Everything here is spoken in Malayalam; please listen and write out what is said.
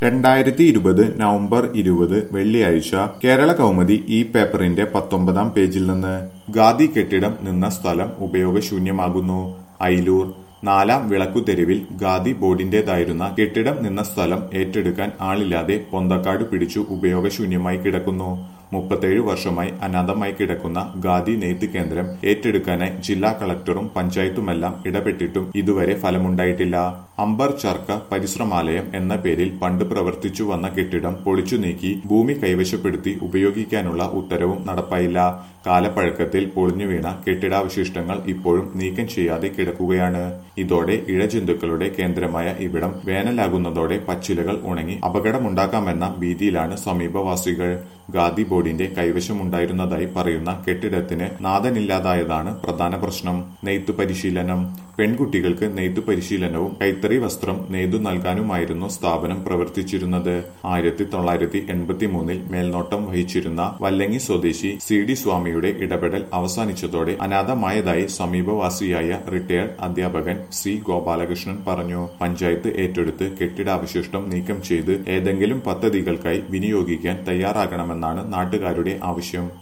രണ്ടായിരത്തി ഇരുപത് നവംബർ ഇരുപത് വെള്ളിയാഴ്ച കേരള കൗമുദി ഈ പേപ്പറിന്റെ പത്തൊമ്പതാം പേജിൽ നിന്ന് ഗാദി കെട്ടിടം നിന്ന സ്ഥലം ഉപയോഗശൂന്യമാകുന്നു അയിലൂർ നാലാം വിളക്കുതെരുവിൽ ഗാദി ബോർഡിന്റേതായിരുന്ന കെട്ടിടം നിന്ന സ്ഥലം ഏറ്റെടുക്കാൻ ആളില്ലാതെ പൊന്തക്കാട് പിടിച്ചു ഉപയോഗശൂന്യമായി കിടക്കുന്നു മുപ്പത്തേഴ് വർഷമായി അനാഥമായി കിടക്കുന്ന ഗാദി നെയ്ത്ത് കേന്ദ്രം ഏറ്റെടുക്കാനായി ജില്ലാ കളക്ടറും പഞ്ചായത്തുമെല്ലാം ഇടപെട്ടിട്ടും ഇതുവരെ ഫലമുണ്ടായിട്ടില്ല അമ്പർ ചർക്ക പരിശ്രമാലയം എന്ന പേരിൽ പണ്ട് പ്രവർത്തിച്ചു വന്ന കെട്ടിടം പൊളിച്ചു നീക്കി ഭൂമി കൈവശപ്പെടുത്തി ഉപയോഗിക്കാനുള്ള ഉത്തരവും നടപ്പായില്ല കാലപ്പഴക്കത്തിൽ പൊളിഞ്ഞു വീണ കെട്ടിടാവശിഷ്ടങ്ങൾ ഇപ്പോഴും നീക്കം ചെയ്യാതെ കിടക്കുകയാണ് ഇതോടെ ഇഴജന്തുക്കളുടെ കേന്ദ്രമായ ഇവിടം വേനലാകുന്നതോടെ പച്ചിലകൾ ഉണങ്ങി അപകടമുണ്ടാക്കാമെന്ന ഭീതിയിലാണ് സമീപവാസികൾ ഗാദി ബോർഡിന്റെ കൈവശമുണ്ടായിരുന്നതായി പറയുന്ന കെട്ടിടത്തിന് നാഥനില്ലാതായതാണ് പ്രധാന പ്രശ്നം നെയ്ത്തു പരിശീലനം പെൺകുട്ടികൾക്ക് നെയ്ത്തു പരിശീലനവും കൈത്തറി വസ്ത്രം നെയ്തു നൽകാനുമായിരുന്നു സ്ഥാപനം പ്രവർത്തിച്ചിരുന്നത് ആയിരത്തി തൊള്ളായിരത്തി എൺപത്തി മൂന്നിൽ മേൽനോട്ടം വഹിച്ചിരുന്ന വല്ലങ്ങി സ്വദേശി സി ഡി സ്വാമിയുടെ ഇടപെടൽ അവസാനിച്ചതോടെ അനാഥമായതായി സമീപവാസിയായ റിട്ടയർഡ് അധ്യാപകൻ സി ഗോപാലകൃഷ്ണൻ പറഞ്ഞു പഞ്ചായത്ത് ഏറ്റെടുത്ത് കെട്ടിടാവശിഷ്ടം നീക്കം ചെയ്ത് ഏതെങ്കിലും പദ്ധതികൾക്കായി വിനിയോഗിക്കാൻ തയ്യാറാകണമെന്നാണ് നാട്ടുകാരുടെ ആവശ്യം